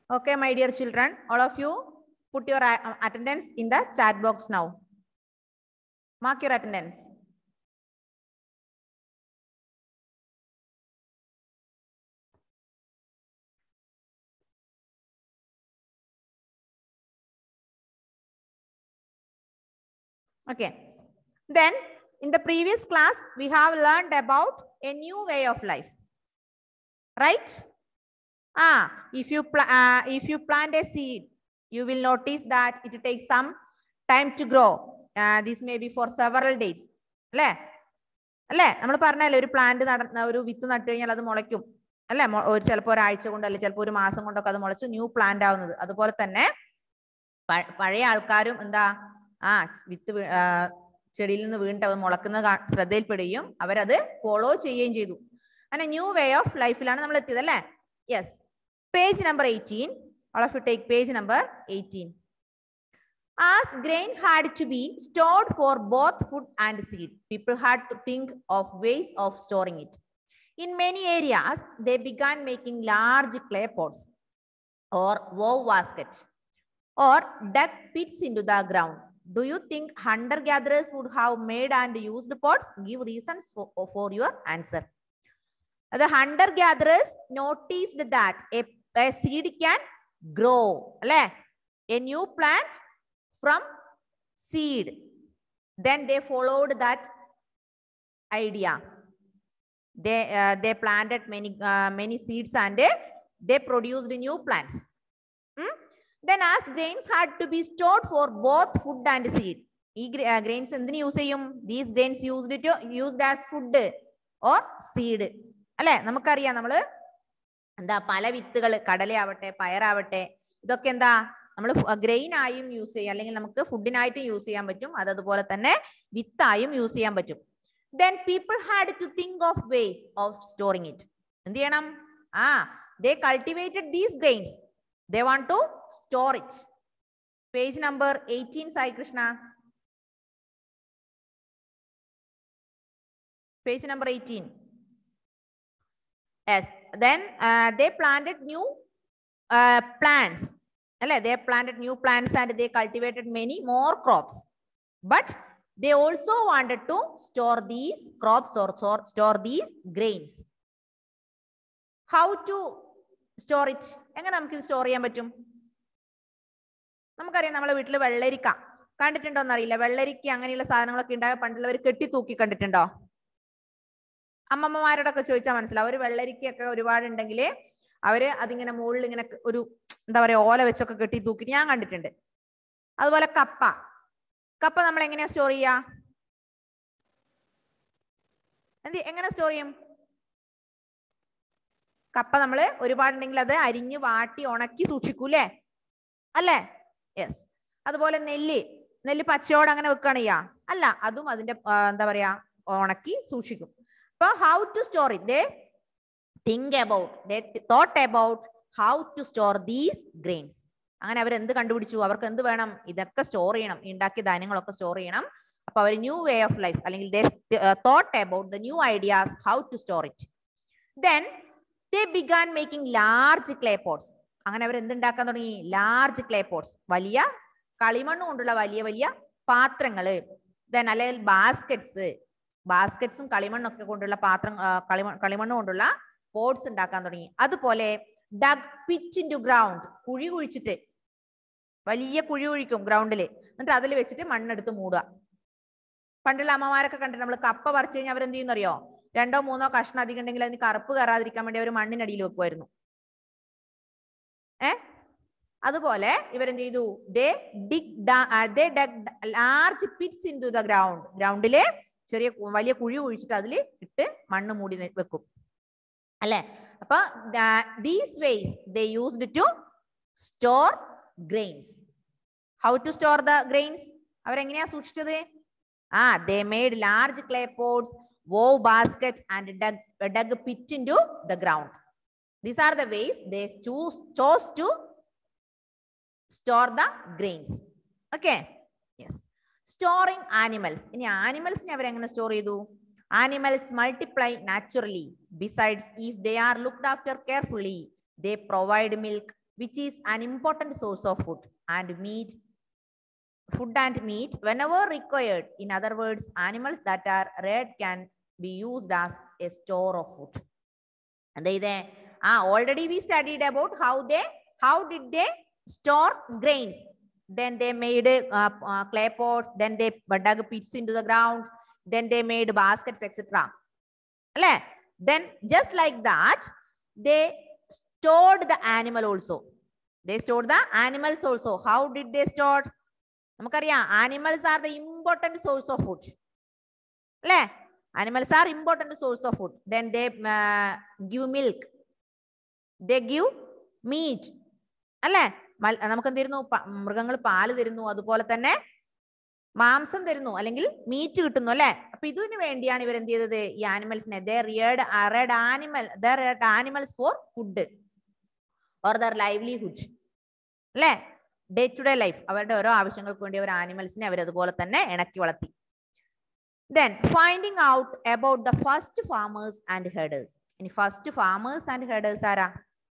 Okay, my dear children, all of you put your uh, attendance in the chat box now. Mark your attendance. Okay. Then in the previous class, we have learned about a new way of life. Right? Ah, if you pla- uh, if you plant a seed, you will notice that it takes some time to grow. Uh, this may be for several days. അല്ലേ അല്ലേ നമ്മൾ പറഞ്ഞല്ലേ ഒരു plant നട ഒരു വിത്ത് നട്ടു കഴിഞ്ഞാൽ അത് മുളയ്ക്കും അല്ലെ ഒരു ചിലപ്പോൾ ഒരാഴ്ച കൊണ്ട് അല്ലെങ്കിൽ ചിലപ്പോൾ ഒരു മാസം കൊണ്ടൊക്കെ അത് മുളച്ച് ന്യൂ പ്ലാന്റ് ആവുന്നത് അതുപോലെ തന്നെ പ- പഴയ ആൾക്കാരും എന്താ ആ വിത്ത് വീ- ആ, ചെടിയിൽ നിന്ന് വീണിട്ട് അത് മുളക്കുന്നത് കാ- ശ്രദ്ധയിൽപ്പെടുകയും അവരത് ഫോളോ ചെയ്യുകയും ചെയ്തു അങ്ങനെ ന്യൂ വേ ഓഫ് ലൈഫിലാണ് നമ്മൾ എത്തിയത് അല്ലേ yes page number eighteen all of you take page number 18 as grain had to be stored for both food and seed people had to think of ways of storing it in many areas they began making large clay pots or wove baskets or dug pits into the ground do you think hunter gatherers would have made and used pots give reasons for, for your answer the hunter gatherers noticed that a, a seed can grow അല്ലെ a new plant from seed then they followed that idea they uh, they planted many uh, many seeds and uh, they produced new plants Hmm? then as grains had to be stored for both food and seed ഈ grains എന്തിനു use ചെയ്യും these grains used to used as food or seed അല്ലെ നമുക്കറിയാം നമ്മള് എന്താ പല വിത്തുകൾ കടലയാവട്ടെ പയറാവട്ടെ ഇതൊക്കെ എന്താ നമ്മൾ ഗ്രെയിൻ ആയും യൂസ് ചെയ്യാം അല്ലെങ്കിൽ നമുക്ക് ഫുഡിനായിട്ടും യൂസ് ചെയ്യാൻ പറ്റും അത് അതുപോലെ തന്നെ വിത്തായും യൂസ് ചെയ്യാൻ പറ്റും then people had to think of ways of storing it എന്ത് ചെയ്യണം ആ they cultivated these grains they want to store it page number eighteen Sai Krishna page number eighteen Yes. Then uh, they planted new uh, plants. അല്ലെ they planted new plants and they cultivated many more crops. But they also wanted to store these crops or store, store these grains. How to store it? എങ്ങനെ നമുക്ക് ഇത് store ചെയ്യാൻ പറ്റും നമുക്കറിയാം നമ്മളെ വീട്ടിൽ വെള്ളരിക്ക കണ്ടിട്ടുണ്ടോ എന്നറിയില്ല വെള്ളരിക്ക അങ്ങനെയുള്ള സാധനങ്ങളൊക്കെ ഉണ്ടായ പണ്ടുള്ളവർ കെട്ടി തൂക്കി കണ്ടിട്ടുണ്ടോ അമ്മമ്മമാരോടൊക്കെ ചോദിച്ചാൽ മനസ്സിലാവും ഒരു വെള്ളരിക്കയൊക്കെ ഒരുപാട് ഉണ്ടെങ്കിൽ അവര് അതിങ്ങനെ മുകളിൽ ഇങ്ങനെ ഒരു എന്താ പറയാ ഓല വെച്ചൊക്കെ കെട്ടി തൂക്കി ഞാൻ കണ്ടിട്ടുണ്ട് അതുപോലെ കപ്പ കപ്പ നമ്മൾ എങ്ങനെയാ സ്റ്റോർ ചെയ്യാ എന്ത് എങ്ങനെ സ്റ്റോർ ചെയ്യും കപ്പ നമ്മൾ ഒരുപാടുണ്ടെങ്കിൽ അത് അരിഞ്ഞ് വാട്ടി ഉണക്കി സൂക്ഷിക്കൂലേ അല്ലേ യെസ് അതുപോലെ നെല്ല് നെല്ല് പച്ചയോട് അങ്ങനെ വെക്കുകയാണ് ചെയ്യാ അല്ല അതും അതിന്റെ ആ, എന്താ പറയാ ഉണക്കി സൂക്ഷിക്കും അപ്പൊ how to store it they think about they thought about how to store these grains അങ്ങനെ അവർ എന്ത് കണ്ടുപിടിച്ചു അവർക്ക് എന്ത് വേണം ഇതൊക്കെ സ്റ്റോർ ചെയ്യണം ഈ ഉണ്ടാക്കിയ ധാന്യങ്ങളൊക്കെ സ്റ്റോർ ചെയ്യണം അപ്പൊ അവർ ന്യൂ വേ ഓഫ് ലൈഫ് അല്ലെങ്കിൽ thought about the new ideas how to store it then they began making large clay pots അങ്ങനെ അവർ എന്തുണ്ടാക്കാൻ തുടങ്ങി ലാർജ് ക്ലേ പോട്ട്സ് വലിയ കളിമണ്ണ് കൊണ്ടുള്ള വലിയ വലിയ പാത്രങ്ങള് ദെൻ അല്ലെങ്കിൽ ബാസ്ക്കറ്റ്സ് ബാസ്ക്കറ്റ്സും കളിമണ്ണൊക്കെ കൊണ്ടുള്ള പാത്രം ആ, കളിമ കളിമണ്ണ് കൊണ്ടുള്ള പോട്ട്സ് ഉണ്ടാക്കാൻ തുടങ്ങി അതുപോലെ dug pit in into ground കുഴി കുഴിച്ചിട്ട് വലിയ കുഴി കുഴിക്കും ഗ്രൗണ്ടിൽ എന്നിട്ട് അതിൽ വെച്ചിട്ട് മണ്ണെടുത്ത് മൂടുക പണ്ടുള്ള അമ്മമാരൊക്കെ കണ്ടിട്ട് നമ്മൾ കപ്പ പറിച്ചു കഴിഞ്ഞാൽ അവരെന്ത് ചെയ്യുന്നറിയോ രണ്ടോ മൂന്നോ കഷ്ണം അധികം ഉണ്ടെങ്കിൽ അതിന് കറുപ്പ് കയറാതിരിക്കാൻ വേണ്ടി അവർ മണ്ണിനടിയിൽ വെക്കുമായിരുന്നു ഏ അതുപോലെ ഇവരെന്ത് ചെയ്തു they dig they dug large pits in to the ground ഗ്രൗണ്ടില് ചെറിയ കു- വലിയ കുഴി കുഴിച്ചിട്ട് അതിൽ ഇട്ട് മണ്ണ് മൂടി നി- വെക്കും അല്ലെ അപ്പൊ these ways they used to store grains how to store the grains അവരെങ്ങനെയാ സൂക്ഷിച്ചത് ആ they made large clay pots wove basket and dug dug pit in to the ground these are the ways they choose chose to store the grains okay yes storing animals ഇനി ആനിമൽസിനെ അവരെങ്ങനെ store ചെയ്തു animals multiply naturally besides if they are looked after carefully they provide milk which is an important source of food and meat food and meat whenever required in other words animals that are reared can be used as a store of food അതായത് ആ already we studied about how they how did they store grains then they made uh, uh, clay pots then they dug pits into the ground then they made baskets etc അല്ലേ then just like that they stored the animal also they stored the animals also how did they store നമുക്കറിയാം animals are the important source of food അല്ലേ animals are important source of food then they uh, give milk they give meat അല്ലേ മൽ- നമുക്ക് എന്ത് തരുന്നു മൃഗങ്ങൾ പാല് തരുന്നു അതുപോലെ തന്നെ മാംസം തരുന്നു അല്ലെങ്കിൽ മീറ്റ് കിട്ടുന്നു അല്ലെ അപ്പൊ ഇതിനു വേണ്ടിയാണ് ഇവർ എന്ത് ചെയ്തത് ഈ ആനിമൽസിനെ they reared red animal they reared animals for food or their livelihood അല്ലെ ഡേ ടു ഡേ ലൈഫ് അവരുടെ ഓരോ ആവശ്യങ്ങൾക്ക് വേണ്ടി അവർ ആനിമൽസിനെ അവർ അതുപോലെ തന്നെ ഇണക്കി വളർത്തി then finding out about the first farmers and herders ഇനി ഫസ്റ്റ് ഫാമേഴ്സ് ആൻഡ് ഹെഡേഴ്സ് ആരാ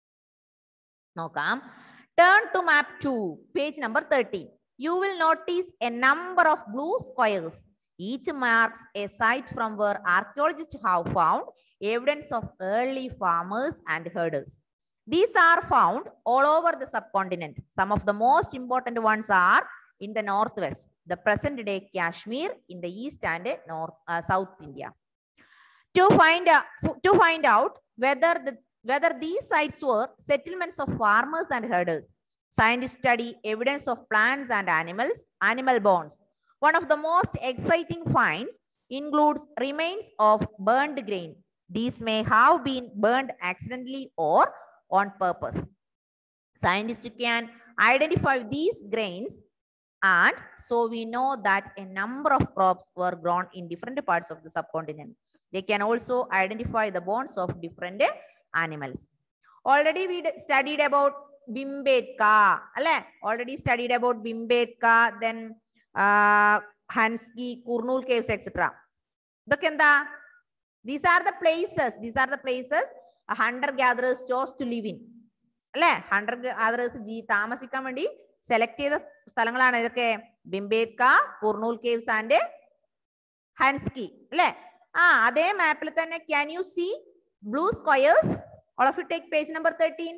നോക്കാം turn to map to page number thirteen you will notice a number of blue squares each marks a site from where archaeologist have found evidence of early farmers and herders These are found all over the subcontinent. Some of the most important ones are in the northwest, the present day Kashmir, in the east and north, uh, south India. To find, uh, to find out whether the whether these sites were settlements of farmers and herders. Scientists study evidence of plants and animals, animal bones. One of the most exciting finds includes remains of burned grain. These may have been burned accidentally or on purpose. Scientists can identify these grains and so we know that a number of crops were grown in different parts of the subcontinent. They can also identify the bones of different animals. Already we d- studied about Bimbetka, അല്ലെ? already studied about Bimbetka, then uh, Hansky, Kurnul caves, etc. ഇതൊക്കെ എന്താ these are the places these are the places hunter gatherers chose to live in അല്ലെ hunter gatherers ജി താമസിക്കാൻ വേണ്ടി select ചെയ്ത സ്ഥലങ്ങളാണ് ഇതൊക്കെ ബിംബേത്ക കുർണൂൽ കേവ്സ് ആൻഡ് ഹൻസ്കി അല്ലെ ആ അതേ മാപ്പിൽ തന്നെ can you see blue squares all of you take page number thirteen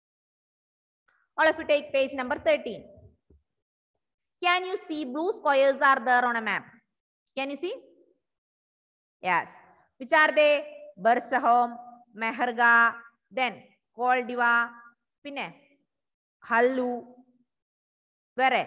all of you take page number thirteen can you see blue squares are there on a map can you C yes which are they Burzahom Mehrgarh then Koldihwa പിന്നെ ഹല്ലു വേറെ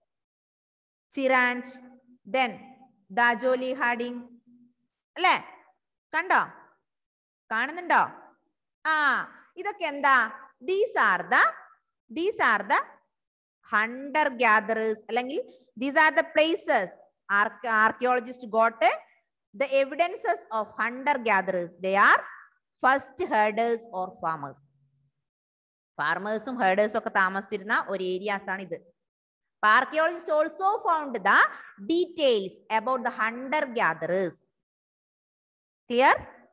ചിറാൻഡ് then ദാജോലി Hardinge അല്ലേ കണ്ടോ കാണുന്നുണ്ടോ ആ ഇതൊക്കെ എന്താ these are the these are the hunter gatherers അല്ലെങ്കിൽ these are the places archaeologist got the evidences of hunter gatherers they are first herders or farmers ഫാർമേഴ്സും ഹേർഡേഴ്സും ഒക്കെ താമസിച്ചിരുന്ന ഒരു ഏരിയാസ് ആണ് ഇത് archaeologist also found the details about the hunter gatherers clear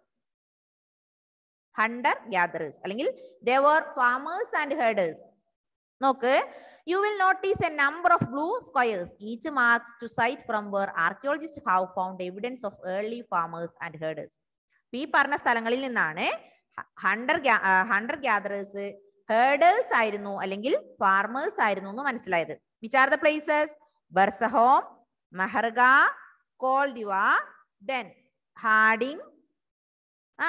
hunter gatherers അല്ലെങ്കിൽ their farmers and herders നോക്ക് you will notice a number of blue squares, each marks to site from where archaeologists have found evidence of early farmers and herders. ഈ പറഞ്ഞ സ്ഥലങ്ങളിൽ നിന്നാണ് Hunter Hunter gatherers herders ആയിരുന്നു അല്ലെങ്കിൽ farmers ആയിരുന്നു എന്ന് മനസ്സിലായത് which are the places Burzahom Mehrgarh Koldihwa then ഹാഡിങ് ആ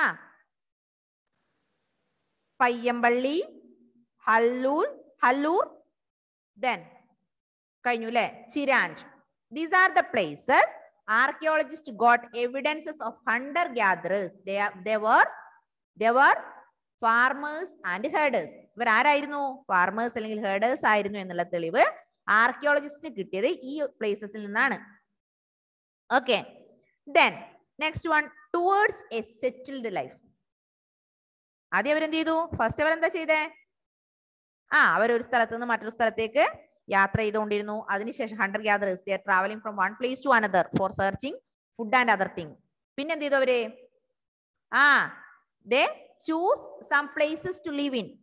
പയ്യമ്പള്ളി ഹല്ലൂർ ഹല്ലൂർ then കഴിഞ്ഞു അല്ലെ Chirand these are the places archaeologist got evidences of hunter gatherers their their farmers and herders ഇവർ ആരായിരുന്നു ഫാർമേഴ്സ് അല്ലെങ്കിൽ ഹേർഡേഴ്സ് ആയിരുന്നു എന്നുള്ള തെളിവ് ആർക്കിയോളജിസ്റ്റിന് കിട്ടിയത് ഈ പ്ലേസസിൽ നിന്നാണ് okay then next one towards a settled life ആദ്യം അവരെന്ത് ചെയ്തു ഫസ്റ്റ് അവരെന്താ ചെയ്തേ ആ അവർ ഒരു സ്ഥലത്ത് നിന്ന് മറ്റൊരു സ്ഥലത്തേക്ക് യാത്ര ചെയ്തുകൊണ്ടിരുന്നു അതിനുശേഷം hunter gatherers their travelling from one place to another for searching food and other things പിന്നെ എന്ത് ചെയ്തു അവര് ആ they choose some places to live in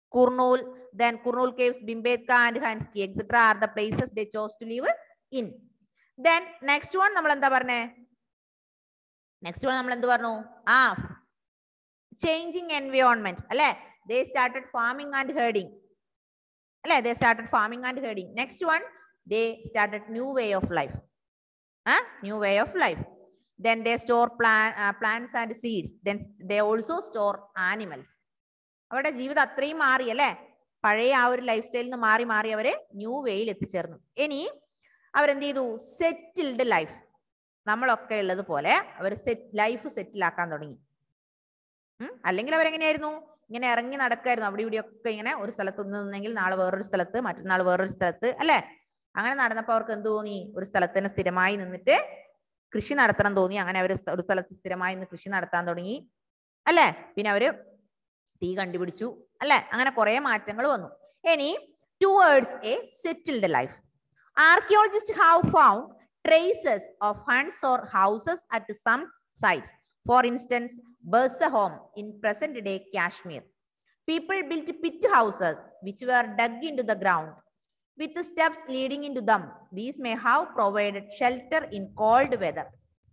Kurnool, then Kurnool caves, Bimbetka and Hansky, etc. are the places they chose to live in. Then next one നമ്മൾ എന്താ പറഞ്ഞേ next one നമ്മൾ എന്ത് പറഞ്ഞു ആ ചേഞ്ചിങ് എൻവയോൺമെന്റ് അല്ലെ they started farming and herding അല്ലെ they started farming and herding next one they started new way of life ആ new way of life then they store plant, uh, plants and seeds then they also store animals അവരുടെ ജീവിതം അത്രയും മാറി അല്ലേ പഴയ ആ ഒരു ലൈഫ് സ്റ്റൈലിൽ നിന്ന് മാറി മാറി അവര് ന്യൂ വേയിൽ എത്തിച്ചേർന്നു ഇനി അവരെന്ത് ചെയ്തു സെറ്റിൽഡ് ലൈഫ് നമ്മളൊക്കെ ഉള്ളത് പോലെ അവർ സെറ്റ് ലൈഫ് സെറ്റിൽ ആക്കാൻ തുടങ്ങി ഉം? അല്ലെങ്കിൽ അവരെങ്ങനെയായിരുന്നു ഇങ്ങനെ ഇറങ്ങി നടക്കായിരുന്നു അവിടെ ഇവിടെ ഒക്കെ ഇങ്ങനെ ഒരു സ്ഥലത്ത് നിന്ന് നിന്നെങ്കിൽ നാളെ വേറൊരു സ്ഥലത്ത് മറ്റന്നാൾ വേറൊരു സ്ഥലത്ത് അല്ലെ അങ്ങനെ നടന്നപ്പോ അവർക്ക് എന്ത് തോന്നി ഒരു സ്ഥലത്ത് തന്നെ സ്ഥിരമായി നിന്നിട്ട് കൃഷി നടത്തണം തോന്നി അങ്ങനെ അവർ ഒരു സ്ഥലത്ത് സ്ഥിരമായി നിന്ന് കൃഷി നടത്താൻ തുടങ്ങി അല്ലെ പിന്നെ അവര് തീ കണ്ടുപിടിച്ചു അല്ലെ അങ്ങനെ കുറെ മാറ്റങ്ങൾ വന്നു ഇനി towards a settled life archaeologist have found traces of huts or houses at some sites for instance Burzahom in present day Kashmir people built pit houses which were dug into the ground with the steps leading into them. These may have provided shelter in cold weather.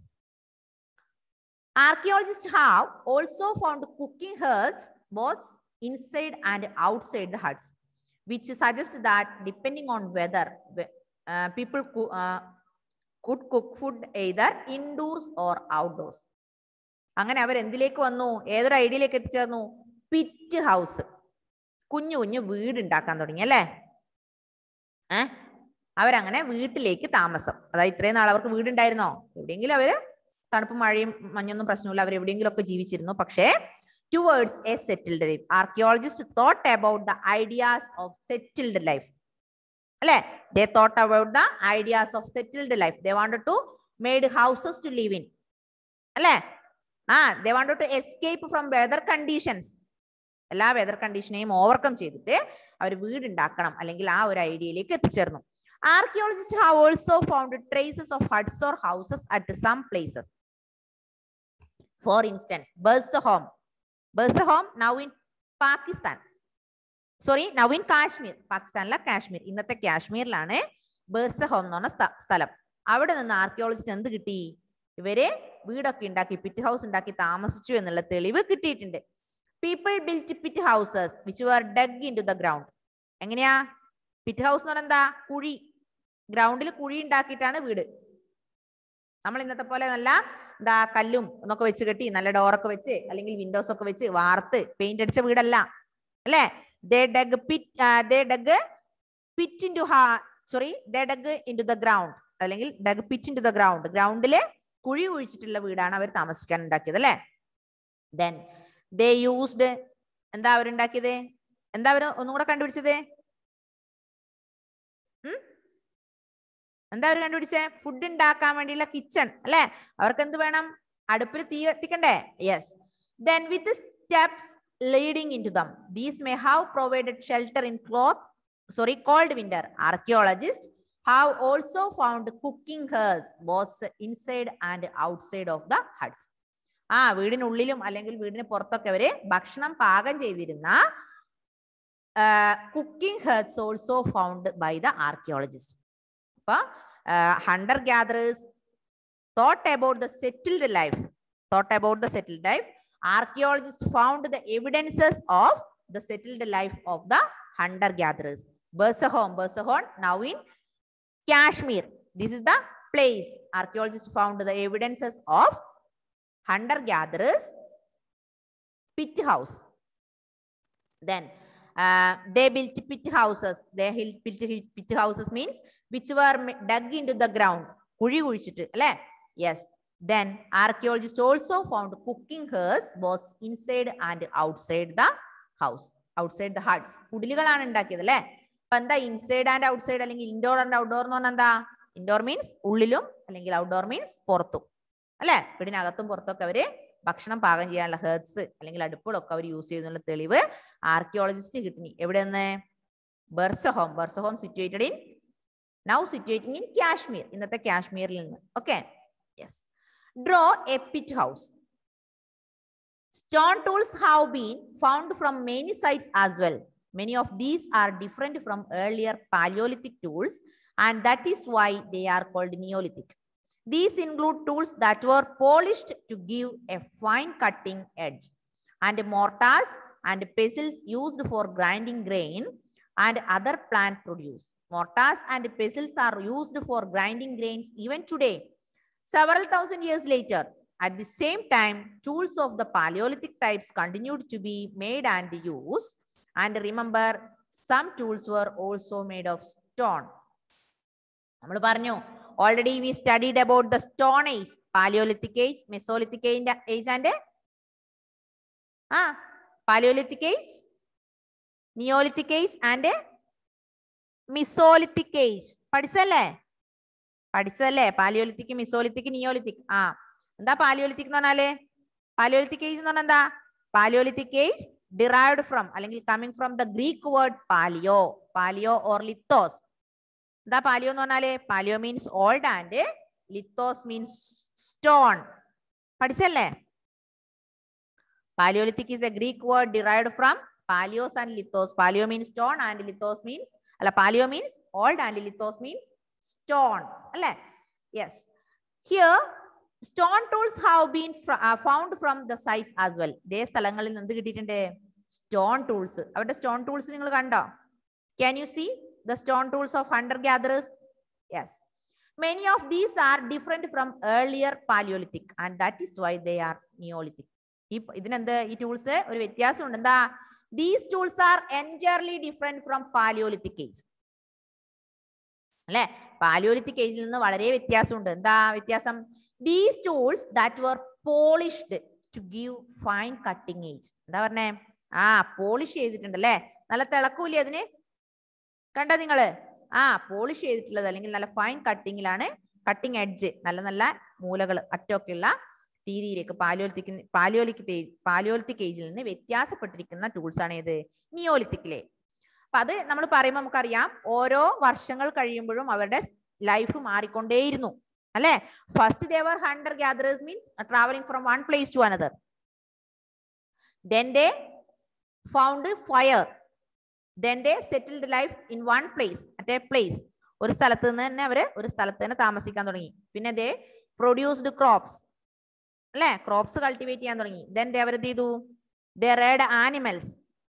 Archaeologists have also found cooking hearths both inside and outside the huts, which suggests that depending on weather, we- uh, people coo- uh, could cook food either indoors or outdoors. അങ്ങനെ അവർ എന്തിലേക്ക് വന്നു ഏതൊരു ഐഡിയയിലേക്ക് എത്തിച്ചേർന്നു pit house കുഞ്ഞു കുഞ്ഞു വീട് ഉണ്ടാക്കാൻ തുടങ്ങി അല്ലേ ഏ അവരങ്ങനെ വീട്ടിലേക്ക് താമസം അതായത് ഇത്രയും നാൾ അവർക്ക് വീടുണ്ടായിരുന്നോ എവിടെയെങ്കിലും അവര് തണുപ്പും മഴയും മഞ്ഞൊന്നും പ്രശ്നമില്ല അവർ എവിടെയെങ്കിലും ഒക്കെ ജീവിച്ചിരുന്നു പക്ഷേ towards a settled life archaeologist thought about the ideas of settled life അല്ലെ they thought about the ideas of settled life they wanted to made houses to live in അല്ലെ ആ they wanted to escape from weather conditions എല്ലാ weather കണ്ടീഷനെയും overcome ചെയ്തിട്ട് അവർ വീടുണ്ടാക്കണം അല്ലെങ്കിൽ ആ ഒരു ഐഡിയയിലേക്ക് എത്തിച്ചേർന്നു archaeologist have also found traces of huts or houses at some places for instance Burzahom ബേഴ്സഹോം now in Pakistan sorry now in Kashmir പാകിസ്ഥാനിലെ കാശ്മീർ ഇന്നത്തെ കാശ്മീരിലാണ് ബേഴ്സഹോം എന്ന് പറഞ്ഞ സ്ഥ- സ്ഥലം അവിടെ നിന്ന് ആർക്കിയോളജിസ്റ്റ് എന്ത് കിട്ടി ഇവര് വീടൊക്കെ ഉണ്ടാക്കി പിറ്റ് ഹൗസ് ഉണ്ടാക്കി താമസിച്ചു എന്നുള്ള തെളിവ് കിട്ടിയിട്ടുണ്ട് people built pit houses which were dug in to the ground എങ്ങനെയാ പിറ്റ് ഹൗസ് എന്ന് പറഞ്ഞാൽ എന്താ കുഴി ഗ്രൗണ്ടിൽ കുഴി ഉണ്ടാക്കിയിട്ടാണ് വീട് നമ്മൾ ഇന്നത്തെ പോലെ നല്ല എന്താ കല്ലും എന്നൊക്കെ വെച്ച് കെട്ടി നല്ല ഡോറൊക്കെ വെച്ച് അല്ലെങ്കിൽ വിൻഡോസ് ഒക്കെ വെച്ച് വാർത്ത് പെയിന്റ് അടിച്ച വീടല്ല അല്ലേ they dug pit they dug pit in to ഹാ sorry they dug in to the ground അല്ലെങ്കിൽ dug pit in to the ground ഗ്രൗണ്ടില് കുഴി കുഴിച്ചിട്ടുള്ള വീടാണ് അവർ താമസിക്കാൻ ഉണ്ടാക്കിയത് അല്ലേ ദെൻ ദേ യൂസ്ഡ് എന്താ അവരുണ്ടാക്കിയത് എന്താ അവർ ഒന്നും കൂടെ കണ്ടുപിടിച്ചത് ഉം? എന്താ അവർ കണ്ടുപിടിച്ചേ ഫുഡ് ഉണ്ടാക്കാൻ വേണ്ടിയുള്ള കിച്ചൺ അല്ലെ അവർക്ക് എന്ത് വേണം അടുപ്പിൽ തീ എത്തിക്കണ്ടേ yes then with steps leading in to them these may have provided shelter in cloth sorry cold winter archaeologist have also found cooking hearths both inside and outside of the huts ആ വീടിനുള്ളിലും അല്ലെങ്കിൽ വീടിന് പുറത്തൊക്കെ അവര് ഭക്ഷണം പാകം ചെയ്തിരുന്ന cooking hearths also found by the archaeologist അപ്പൊ hunter gatherers thought about the settled life thought about the settled life archaeologist found the evidences of the settled life of the hunter gatherers Burzahom Burzahom now in Kashmir this is the place archaeologist found the evidences of hunter gatherers pit house then uh, they built pit houses they built pit, pit houses means which were ma- dug into the ground കുഴി കുഴിച്ചിട്ട് അല്ലെ yes then archaeologist also found cooking hearths both inside and outside the house outside the huts കുടിലുകളാണ് ഉണ്ടാക്കിയത് അല്ലെ അപ്പൊ എന്താ inside and outside അല്ലെങ്കിൽ indoor and outdoor എന്ന് പറഞ്ഞാൽ എന്താ ഇൻഡോർ മീൻസ് ഉള്ളിലും അല്ലെങ്കിൽ ഔട്ട്ഡോർ മീൻസ് പുറത്തും അല്ലെ വീടിനകത്തും പുറത്തൊക്കെ അവര് ഭക്ഷണം പാകം ചെയ്യാനുള്ള ഹെർബ്സ് അല്ലെങ്കിൽ അടുപ്പുകളൊക്കെ അവർ യൂസ് ചെയ്യുന്നുള്ള തെളിവ് ആർക്കിയോളജിസ്റ്റ് കിട്ടി എവിടെ നിന്ന് Burzahom Burzahom situated in now situating in Kashmir ഇന്നത്തെ കാശ്മീരിൽ നിന്ന് okay yes draw a pit house stone tools have been found from many sites as well Many of these are different from earlier Paleolithic tools, and that is why they are called Neolithic. These include tools that were polished to give a fine cutting edge, and mortars and pestles used for grinding grain and other plant produce. Mortars and pestles are used for grinding grains even today. Several thousand years later, at the same time, tools of the Paleolithic types continued to be made and used. And remember, some tools were also made of stone. നമ്മൾ പറഞ്ഞു already we studied about the stone age palaeolithic age mesolithic age and ആ palaeolithic age neolithic age and mesolithic age പഠിച്ചല്ലേ പഠിച്ചതല്ലേ palaeolithic mesolithic neolithic ആ എന്താ Palaeolithic എന്ന് പറഞ്ഞാല് Palaeolithic age എന്ന് പറഞ്ഞാൽ എന്താ പാലിയോലിത്തിക് ഏജ് ഡിറൈവ്ഡ് ഫ്രം അല്ലെങ്കിൽ coming from the Greek word palaeo palaeo or lithos എന്താ പാലിയോ എന്ന് പറഞ്ഞാല് palaeo means old and lithos means stone പഠിച്ചല്ലേ palaeolithic is a Greek word derived from palaeos and lithos palaeo means stone and lithos means അല്ല palaeo means old and lithos means stone അല്ലേ yes here stone tools have been found from the sites as well ഇതേ സ്ഥലങ്ങളിൽ നിന്ന് എന്ത് കിട്ടിയിട്ടുണ്ട് stone tools അവരുടെ stone tools നിങ്ങൾ കണ്ടോ can you see the stone tools of hunter gatherers yes many of these are different from earlier palaeolithic and that is why they are neolithic ഈ ഇതിനെന്ത് ഈ ടൂൾസ് ഒരു വ്യത്യാസമുണ്ട് എന്താ these tools are entirely different from palaeolithic age അല്ലെ palaeolithic ഏജിൽ നിന്ന് വളരെ വ്യത്യാസമുണ്ട് എന്താ വ്യത്യാസം these tools that were polished to give fine cutting edge എന്താ പറഞ്ഞേ ആ പോളിഷ് ചെയ്തിട്ടുണ്ട് അല്ലേ നല്ല തിളക്കൂലേ അതിന് കണ്ടോ നിങ്ങള് ആ പോളിഷ് ചെയ്തിട്ടുള്ളത് അല്ലെങ്കിൽ നല്ല ഫൈൻ കട്ടിങ്ങിലാണ് കട്ടിങ് എഡ്ജ് നല്ല നല്ല മൂലകൾ അറ്റമൊക്കെയുള്ള രീതിയിലേക്ക് പാലിയോലിത്തിക് പാലിയോലിക് പാലിയോലിത്തിക് ഏജിൽ നിന്ന് വ്യത്യാസപ്പെട്ടിരിക്കുന്ന ടൂൾസ് ആണ് ഏത് നിയോലിത്തിക്കിലെ അപ്പൊ അത് നമ്മൾ പറയുമ്പോൾ നമുക്കറിയാം ഓരോ വർഷങ്ങൾ കഴിയുമ്പോഴും അവരുടെ ലൈഫ് മാറിക്കൊണ്ടേയിരുന്നു അല്ലെ first they were hunter gatherers means travelling from one place to another then they found fire then they settled life in one place at a place ഒരു സ്ഥലത്ത് നിന്ന് തന്നെ അവര് ഒരു സ്ഥലത്ത് തന്നെ താമസിക്കാൻ തുടങ്ങി പിന്നെ ദേ പ്രൊഡ്യൂസ്ഡ് ക്രോപ്സ് അല്ലെ ക്രോപ്സ് കൾട്ടിവേറ്റ് ചെയ്യാൻ തുടങ്ങി ദെൻ ദേ അവരെന്ത് ചെയ്തു ദേ റേഡ് ആനിമൽസ്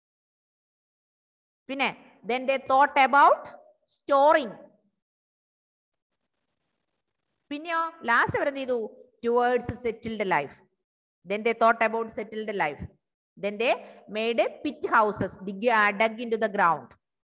പിന്നെ then they thought about storing പിന്നെയോ ലാസ്റ്റ് അവരെന്ത് ചെയ്തു towards settled life then they thought about settled life then they made pit houses dig dug in to the ground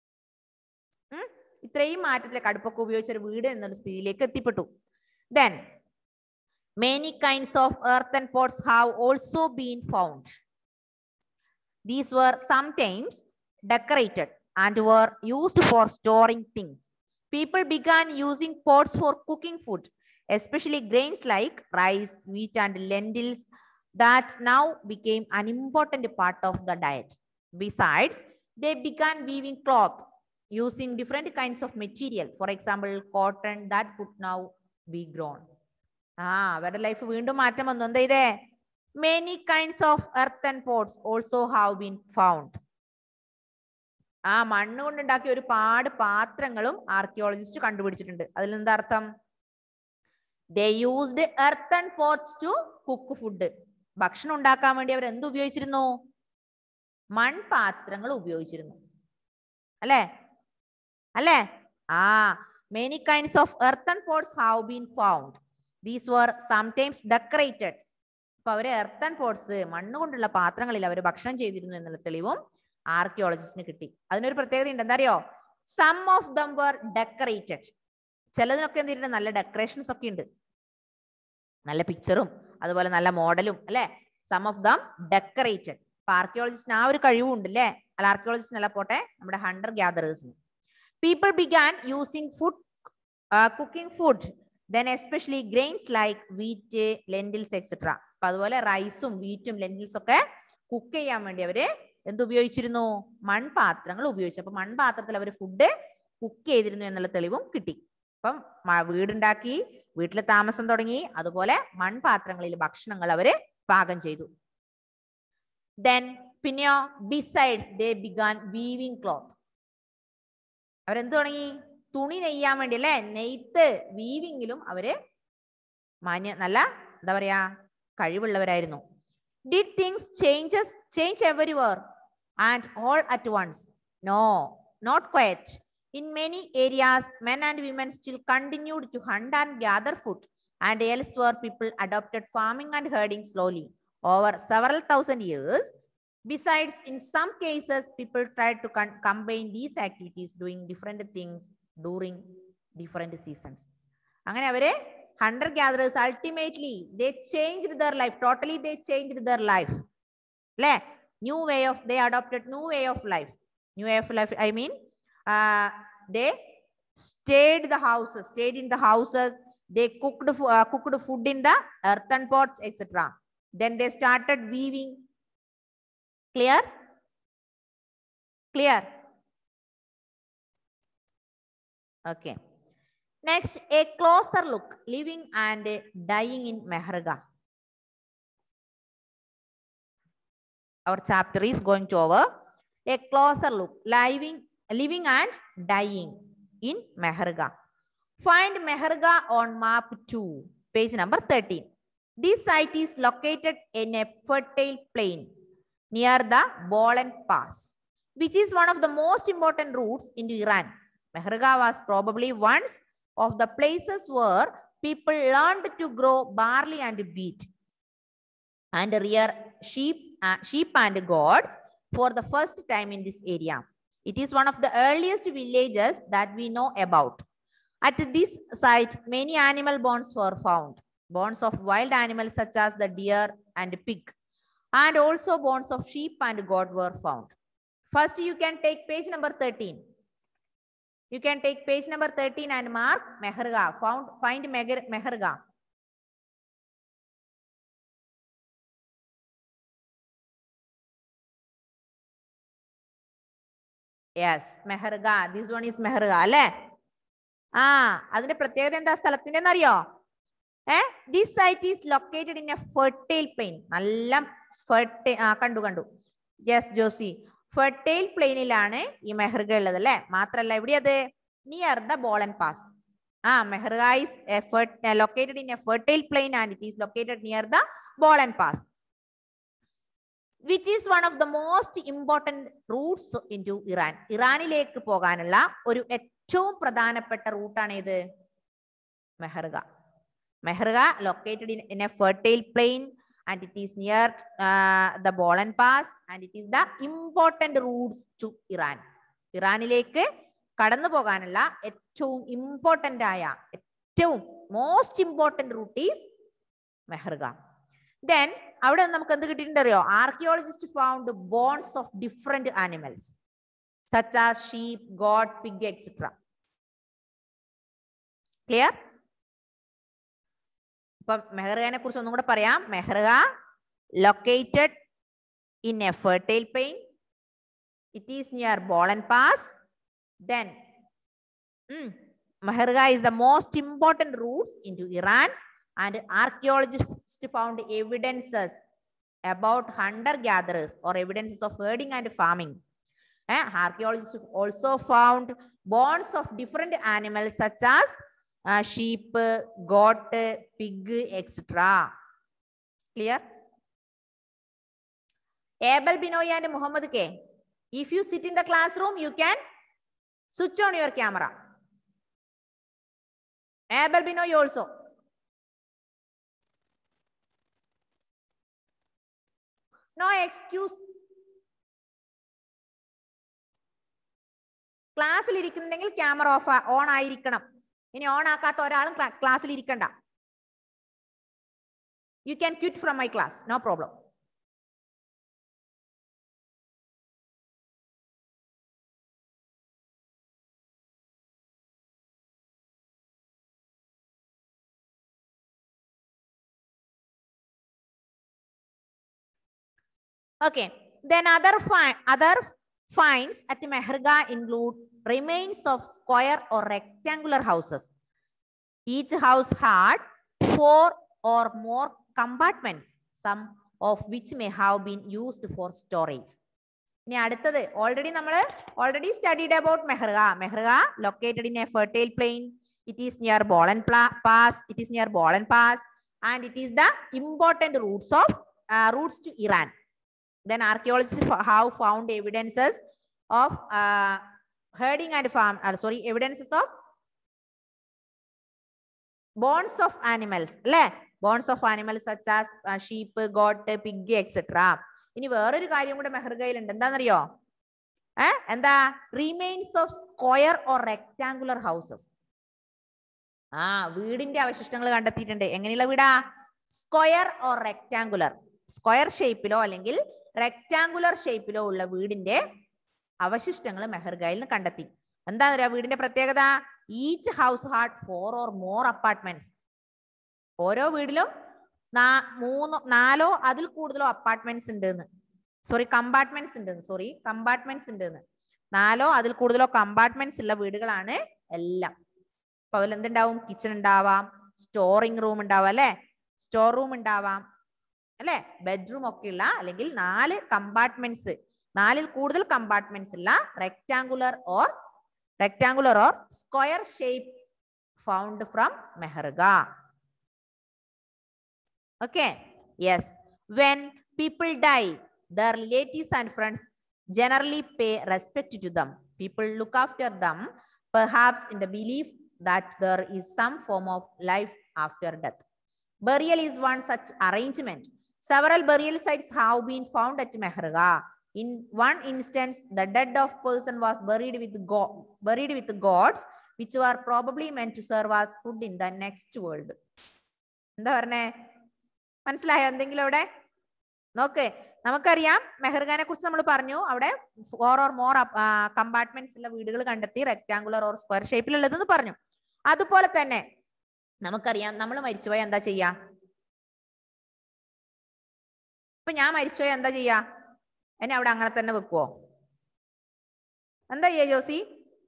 ഇത്രയും മാറ്റത്തിലേക്ക് അടുപ്പൊക്കെ ഉപയോഗിച്ച ഒരു വീട് എന്നൊരു സ്ഥിതിയിലേക്ക് എത്തിപ്പെട്ടു then many kinds of earth and pots have also been found these were sometimes decorated and were used for storing things. People began using pots for cooking food, especially grains like rice, wheat, and lentils that now became an important part of the diet. Besides, they began weaving cloth using different kinds of material. For example, cotton that could now be grown. ആ അവരുടെ life വീണ്ടും മാറ്റം വന്നു എന്താ ഇതേ many kinds of earth and pots also have been found ആ മണ്ണ് കൊണ്ടുണ്ടാക്കിയ ഒരുപാട് പാത്രങ്ങളും ആർക്കിയോളജിസ്റ്റ് കണ്ടുപിടിച്ചിട്ടുണ്ട് അതിൽ എന്താ അർത്ഥം they used earth and pots to cook food ഭക്ഷണം ഉണ്ടാക്കാൻ വേണ്ടി അവർ എന്ത് ഉപയോഗിച്ചിരുന്നു മൺപാത്രങ്ങൾ ഉപയോഗിച്ചിരുന്നു അല്ലേ അല്ലേ ആ many kinds of earth and pots have been found these were sometimes decorated അപ്പൊ അവര് എർത്ത് ആൻഡ് പോട്ട്സ് മണ്ണ് കൊണ്ടുള്ള പാത്രങ്ങളിൽ അവർ ഭക്ഷണം ചെയ്തിരുന്നു എന്നുള്ള തെളിവും ആർക്കിയോളജിസ്റ്റിന് കിട്ടി അതിനൊരു പ്രത്യേകത ഉണ്ട് എന്താ അറിയോ some of them were decorated ചിലതിനൊക്കെ എന്തിട്ടുണ്ട് നല്ല ഡെക്കറേഷൻസ് ഒക്കെ ഉണ്ട് നല്ല പിക്ചറും അതുപോലെ നല്ല മോഡലും അല്ലെ സം ഓഫ് ദം ഡെക്കറേറ്റഡ് അപ്പൊ ആർക്കിയോളജിസ്റ്റിന് ആ ഒരു കഴിവുണ്ട് അല്ലേ അല്ല ആർക്കിയോളജിസ്റ്റിനല്ല പോട്ടെ നമ്മുടെ ഹണ്ടർ ഗ്യാദറേഴ്സിന് people began using food cooking food then especially grains like wheat lentils etcetera അപ്പൊ അതുപോലെ റൈസും വീറ്റും ലെൻഡിൽസ് ഒക്കെ കുക്ക് ചെയ്യാൻ വേണ്ടി അവര് എന്തുപയോഗിച്ചിരുന്നു മൺപാത്രങ്ങൾ ഉപയോഗിച്ചു അപ്പൊ മൺപാത്രത്തിൽ അവർ ഫുഡ് കുക്ക് ചെയ്തിരുന്നു എന്നുള്ള തെളിവും കിട്ടി അപ്പം വീടുണ്ടാക്കി വീട്ടിൽ താമസം തുടങ്ങി അതുപോലെ മൺപാത്രങ്ങളിൽ ഭക്ഷണങ്ങൾ അവര് പാകം ചെയ്തു ദെൻ പിന്നെയോ besides they began weaving cloth അവരെന്ത് തുടങ്ങി തുണി നെയ്യാൻ വേണ്ടി അല്ലെ നെയ്ത്ത് വീവിങ്ങിലും അവര് മാന്യ നല്ല എന്താ പറയാ കഴിവുള്ളവരായിരുന്നു did things changes change everywhere and all at once no not quite in many areas men and women still continued to hunt and gather food and elsewhere people adopted farming and herding slowly over several thousand years. Besides, in some cases, people tried to con- combine these activities doing different things during different seasons. അങ്ങനെ അവര് hunter gatherers ultimately they changed their life totally they changed their life അല്ലേ new way of they adopted new way of life new way of life I mean they stayed the houses stayed in the houses they cooked fo- uh, cooked food in the earthen pots etc then they started weaving clear clear okay next a closer look living and dying in mehrga our chapter is going to over a closer look living living and dying in mehrga Find Mehrga on map 2, page number 13. This site is located in a fertile plain near the Bolan Pass, which is one of the most important routes into Iran. Mehrga was probably one of the places where people learned to grow barley and wheat and rear sheep, uh, sheep and goats for the first time in this area. It is one of the earliest villages that we know about. At this site, many animal bones were found. Bones of wild animals such as the deer and pig. And also bones of sheep and goat were found. First, you can take page number 13. You can take page number 13 and mark Mehrga. Found, find Meher- Mehrga. Yes Mehrgarh this one is Mehrgarh അല്ലേ ആ അതിന്റെ പ്രത്യേകത എന്താ സ്ഥലത്തിന്റെ എന്നറിയോ ഏ this site is located in a fertile plain നല്ല fertile ആ കണ്ടു കണ്ടു യെസ് ജോസി ഫെർട്ടൈൽ പ്ലെയിനിലാണ് ഈ മെഹർഗ ഉള്ളത് അല്ലെ മാത്രല്ല എവിടെയത് നിയർ ദ ബോളൻ പാസ് ആ Mehrgarh is located in a fertile plain and it is located near the Bolan pass which is one of the most important routes in to Iran ഇറാനിലേക്ക് പോകാനുള്ള ഒരു ഏറ്റവും പ്രധാനപ്പെട്ട റൂട്ടാണ് ഇത് Mehrgarh Mehrgarh located in in a fertile plain and it is near the Bolan pass and it is the important routes to Iran ഇറാനിലേക്ക് കടന്നു പോകാനുള്ള ഏറ്റവും ഇമ്പോർട്ടൻ്റ് ആയ ഏറ്റവും most important route is Mehrgarh then അവിടെ നമുക്ക് എന്ത് കിട്ടിയിട്ടുണ്ട് അറിയോ archaeologist found bones of different animals such as sheep goat pig etcetera clear ഇപ്പൊ മെഹ്റഗനെ കുറിച്ച് ഒന്നും കൂടെ പറയാം Mehrgarh located in a fertile plain it is near Bolan pass then Mehrgarh is the most important routes into Iran and archaeologists found evidences about hunter gatherers or evidences of herding and farming. Eh, archaeologists also found bones of different animals such as uh, sheep, goat, pig, etc. Clear? Abel Binoy and Muhammad K. If you sit in the classroom, you can switch on your camera. Abel Binoy also. No excuse ക്ലാസ്സിൽ ഇരിക്കുന്നുണ്ടെങ്കിൽ camera off on ആയിരിക്കണം ഇനി on ആക്കാത്ത ഒരാളും ക്ലാസ്സിൽ ഇരിക്കണ്ട you can quit from my class no problem Okay. Then other fi other finds at Mehrga include remains of square or rectangular houses. Each house had four or more compartments. Some of which may have been used for storage ഇനി അടുത്തത് already നമ്മൾ already studied about Mehrgarh Mehrgarh located in a fertile plain it is near Bolan pass it is near Bolan pass and it is the important routes of routes to Iran then archaeologists f- have found evidences of uh, herding and farm uh, sorry evidences of bones of animals അല്ലേ bones of animals such as sheep goat pig etcetera ഇനി വേറൊരു കാര്യം കൂടെ മെഹർഗയിലുണ്ട് എന്താണെന്നറിയോ ഏ എന്താ remains of square or rectangular houses ആ വീടിന്റെ അവശിഷ്ടങ്ങൾ കണ്ടെത്തിയിട്ടുണ്ട് എങ്ങനെയുള്ള വീടാ സ്ക്വയർ ഓർ റെക്ടാങ്കുലർ സ്ക്വയർ ഷേപ്പിലോ അല്ലെങ്കിൽ റെക്ടാങ്കുലർ ഷേപ്പിലോ ഉള്ള വീടിന്റെ അവശിഷ്ടങ്ങൾ മെഹർഗയിൽ നിന്ന് കണ്ടെത്തി എന്താ പറയാ വീടിന്റെ പ്രത്യേകത each house had four or more apartments ഓരോ വീടിലും നാ- മൂന്നോ നാലോ അതിൽ കൂടുതലോ അപ്പാർട്ട്മെന്റ്സ് ഉണ്ട് സോറി കമ്പാർട്ട്മെന്റ്സ് ഉണ്ട് സോറി കമ്പാർട്ട്മെന്റ്സ് ഉണ്ട് നാലോ അതിൽ കൂടുതലോ കമ്പാർട്ട്മെന്റ്സ് ഉള്ള വീടുകളാണ് എല്ലാം അപ്പൊ അതിൽ എന്തുണ്ടാവും കിച്ചൺ ഉണ്ടാവാം സ്റ്റോറിംഗ് റൂം ഉണ്ടാവാം അല്ലെ സ്റ്റോർ റൂം ഉണ്ടാവാം അല്ലെ ബെഡ്റൂം ഒക്കെ ഉള്ള അല്ലെങ്കിൽ നാല് കമ്പാർട്ട്മെന്റ്സ് നാലിൽ കൂടുതൽ കമ്പാർട്ട്മെന്റ്സ് ഉള്ള rectangular or rectangular or square shape found from Mehrgarh okay yes when people die their relatives and friends generally pay respect to them people look after them perhaps in the belief that there is some form of life after death burial is one such arrangement several burial sites have been found at mehrga in one instance the dead of person was buried with go- buried with gods which were probably meant to serve as food in the next world എന്താ പറഞ്ഞേ മനസ്സിലായോ എന്തെങ്കിലും അവിടെ നോക്ക് നമുക്കറിയാം മെഹർഖാനെ കുറിച്ച് നമ്മൾ പറഞ്ഞു അവിടെ ഫോർ ഓർ മോർ കമ്പാർട്ട്മെന്റ്സ് ഉള്ള വീടുകൾ കണ്ടെത്തി റെക്ടാങ്കുലർ ഓർ സ്ക്വയർ ഷേപ്പിലുള്ളതെന്ന് പറഞ്ഞു അതുപോലെ തന്നെ നമുക്കറിയാം നമ്മൾ മരിച്ചുപോയ എന്താ ചെയ്യാ ഇപ്പൊ ഞാൻ മരിച്ചുപോയ എന്താ ചെയ്യാ എന്നെ അവിടെ അങ്ങനെ തന്നെ വെക്കുവോ എന്താ ചെയ്യാ ജോസി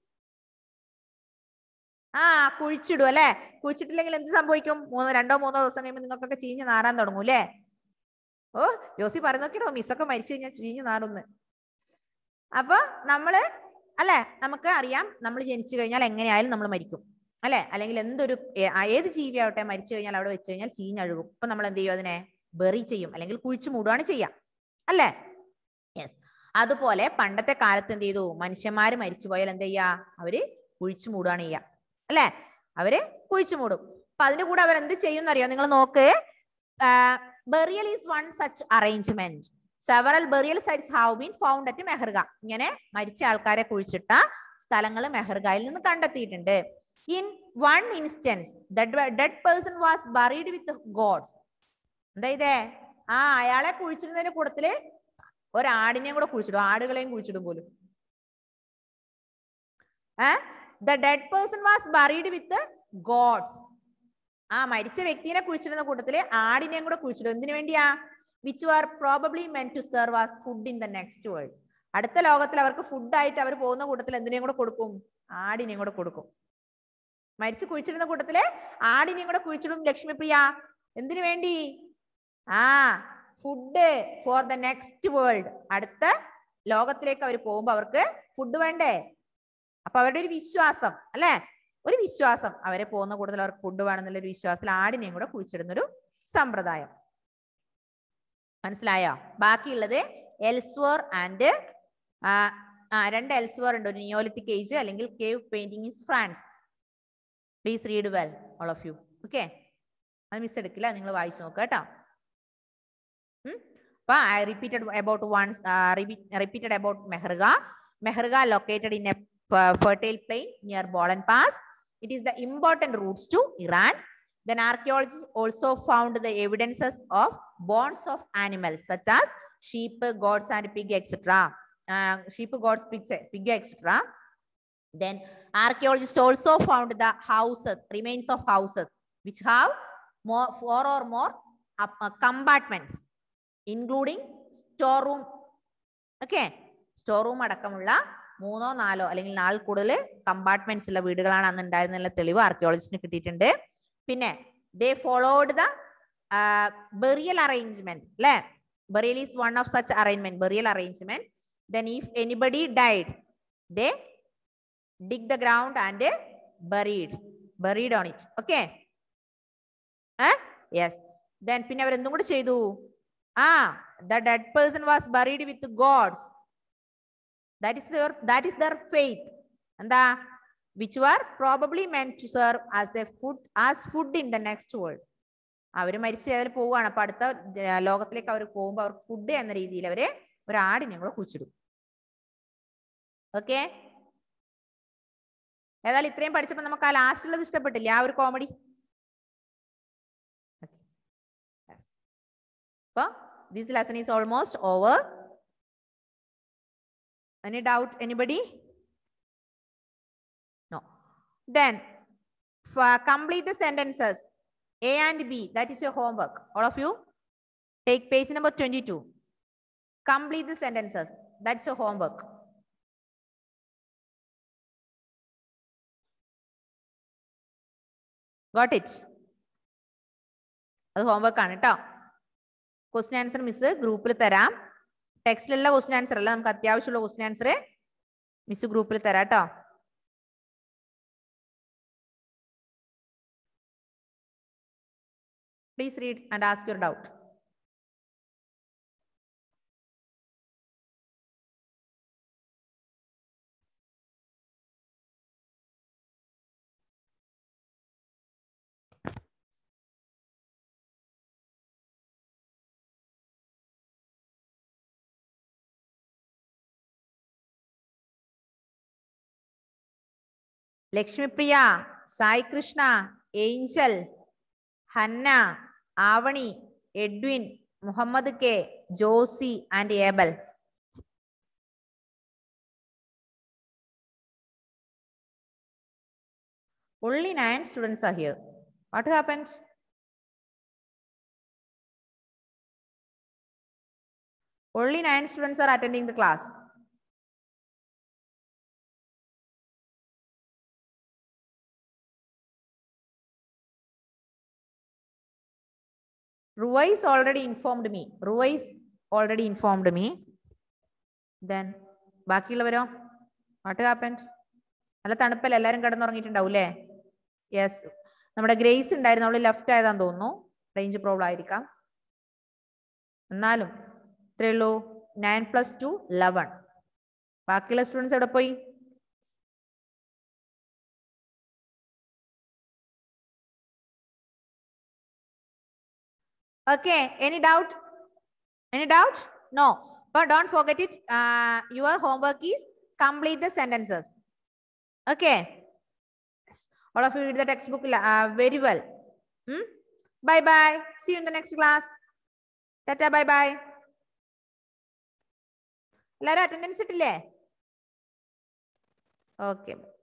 ആ കുഴിച്ചിടും അല്ലെ കുഴിച്ചിട്ടില്ലെങ്കിൽ എന്ത് സംഭവിക്കും മൂന്നോ രണ്ടോ മൂന്നോ ദിവസം കഴിയുമ്പോൾ നിങ്ങൾക്കൊക്കെ ചീഞ്ഞ് നാറാൻ തുടങ്ങും അല്ലേ ഓ ജോസി പറഞ്ഞു നോക്കിയോ മിസ്സൊക്കെ മരിച്ചു കഴിഞ്ഞാൽ ചീഞ്ഞ് നാറുന്ന് അപ്പൊ നമ്മള് അല്ലെ നമുക്ക് അറിയാം നമ്മൾ ജനിച്ചു കഴിഞ്ഞാൽ എങ്ങനെയായാലും നമ്മൾ മരിക്കും അല്ലെ അല്ലെങ്കിൽ എന്തൊരു ഏ- ആ ഏത് ജീവിയാവട്ടെ മരിച്ചു കഴിഞ്ഞാൽ അവിടെ വെച്ച് കഴിഞ്ഞാൽ ചീഞ്ഞഴുകും ഇപ്പൊ നമ്മൾ എന്ത് ചെയ്യും അതിനെ ബെറി ചെയ്യും അല്ലെങ്കിൽ കുഴിച്ചു മൂടുകയാണ് ചെയ്യാം അല്ലേ യെസ് അതുപോലെ പണ്ടത്തെ കാലത്ത് എന്ത് ചെയ്തു മനുഷ്യന്മാര് മരിച്ചു പോയാൽ എന്ത് ചെയ്യാ അവര് കുഴിച്ചു മൂടുകയാണ് ചെയ്യുക അല്ലെ അവര് കുഴിച്ചു മൂടും അപ്പൊ അതിന്റെ കൂടെ അവർ എന്ത് ചെയ്യും അറിയോ നിങ്ങൾ നോക്ക് burial is one such arrangement several burial sites have been found at Mehrgarh ഇങ്ങനെ മരിച്ച ആൾക്കാരെ കുഴിച്ചിട്ട സ്ഥലങ്ങൾ മെഹർഗയിൽ നിന്ന് കണ്ടെത്തിയിട്ടുണ്ട് in one instance dead person was buried with goats എന്താ ഇതേ ആ അയാളെ കുഴിച്ചിടുന്നതിന്റെ കൂട്ടത്തില് ഒരാടിനെയും കൂടെ കുഴിച്ചിടും ആടുകളെയും കുഴിച്ചിടും പോലും the dead person was buried with goats ആ മരിച്ച വ്യക്തിനെ കുഴിച്ചിടുന്ന കൂട്ടത്തില് ആടിനെയും കൂടെ കുഴിച്ചിടും എന്തിനു വേണ്ടിയാ which are probably meant to serve as food in the next world അടുത്ത ലോകത്തിൽ അവർക്ക് ഫുഡായിട്ട് അവർ പോകുന്ന കൂട്ടത്തിൽ എന്തിനേയും കൂടെ കൊടുക്കും ആടിനെയും കൂടെ കൊടുക്കും മരിച്ചു കുഴിച്ചിടുന്ന കൂട്ടത്തില് ആടിനെയും കൂടെ കുഴിച്ചിടും ലക്ഷ്മിപ്രിയ എന്തിനു വേണ്ടി ആ food for the next world അടുത്ത ലോകത്തിലേക്ക് അവർ പോകുമ്പോ അവർക്ക് ഫുഡ് വേണ്ടേ അപ്പൊ അവരുടെ ഒരു വിശ്വാസം അല്ലെ ഒരു വിശ്വാസം അവരെ പോകുന്ന കൂടുതൽ അവർക്ക് ഫുഡ് വേണമെന്നുള്ള ഒരു വിശ്വാസത്തിൽ ആടിനെയും കൂടെ കുഴിച്ചിടുന്ന ഒരു സമ്പ്രദായം മനസ്സിലായോ ബാക്കിയുള്ളത് എൽസ്വർ ആൻഡ് ആ രണ്ട് എൽസ്വർ ഉണ്ട് ഒരു നിയോലിത്തിക് ഏജ് അല്ലെങ്കിൽ cave painting is France please read well all of you okay അത് മിസ് എടുക്കില്ല നിങ്ങൾ വായിച്ചു നോക്കുക കേട്ടോ ഉം. അപ്പൊ I repeated about once repeated about Mehrgarh Mehrgarh located in a fertile plain near Bolan Pass. It is the important routes to Iran. Then archaeologists also found the evidences of bones of animals such as sheep, goats, and pig, etc. Uh, sheep, goats, pigs, pig, etc. Then archaeologists also found the houses, remains of houses, which have more four or more up, uh, compartments, including storeroom. Okay, storeroom അടക്കമുള്ള മൂന്നോ നാലോ അല്ലെങ്കിൽ നാലിൽ കൂടുതൽ compartments ഉള്ള വീടുകളാണ് അന്ന് ഉണ്ടായിരുന്നുള്ള തെളിവ് ആർക്കിയോളജിസ്റ്റിന് കിട്ടിയിട്ടുണ്ട് പിന്നെ they followed the burial arrangement അല്ലെ burial is one of such arrangement burial arrangement then if anybody died they dig the ground and they buried buried on it okay eh? yes then പിന്നെ അവർ എന്തും കൂടെ ചെയ്തു ആ the dead person was buried with gods that is their that is their faith എന്താ which were probably meant to serve as a food as food in the next world അവർ മരിച്ച് അതിൽ പോവുകയാണ് അപ്പൊ അടുത്ത ഏർ ലോകത്തിലേക്ക് അവർ പോകുമ്പോൾ അവർക്ക് ഫുഡ് എന്ന രീതിയിൽ അവര് ഒരു ആടിനെ കൂടെ കുഴിച്ചിടും ഓക്കെ ഏതായാലും ഇത്രയും പഠിച്ചപ്പോൾ നമുക്ക് ആ ലാസ്റ്റ് ഉള്ളത് ഇഷ്ടപ്പെട്ടില്ല ആ ഒരു കോമഡി അപ്പൊ this lesson is almost over any doubt anybody no then complete the sentences A and B. That is your homework. All of you take page number 22. Complete the sentences. That's your homework. Got it? അത് homework ആണ് കേട്ടോ question answer miss ഗ്രൂപ്പിൽ തരാം ടെക്സ്റ്റിലുള്ള question answer അല്ല നമുക്ക് അത്യാവശ്യമുള്ള question answer miss ഗ്രൂപ്പിൽ തരാം കേട്ടോ Please read and ask your doubt. Lakshmipriya Sai Krishna Angel Hannah Avani Edwin Muhammad K Josie and Abel Only nine students are here. What happened? Only nine students are attending the class. Ruwais already informed me. Ruwais already informed me. Then, ബാക്കിയുള്ളവരോ what happened നല്ല തണുപ്പല്ല എല്ലാവരും കിടന്നുറങ്ങിയിട്ടുണ്ടാവും അല്ലേ yes നമ്മുടെ grace ഉണ്ടായിരുന്നു അവള് left ആയതാന്ന് തോന്നുന്നു range problem ആയിരിക്കാം എന്നാലും ഇത്രയേ ഉള്ളൂ നയൻ പ്ലസ് ടു ലെവൻ ബാക്കിയുള്ള സ്റ്റുഡൻസ് എവിടെ പോയി Okay, any doubt? Any doubt? No. But don't forget it. Uh, your homework is complete the sentences. Okay. Yes. All of you read the textbook uh, very well. Hmm? Bye bye. See you in the next class. Tata bye bye. എല്ലാരും attendance ഇട്ടില്ലേ okay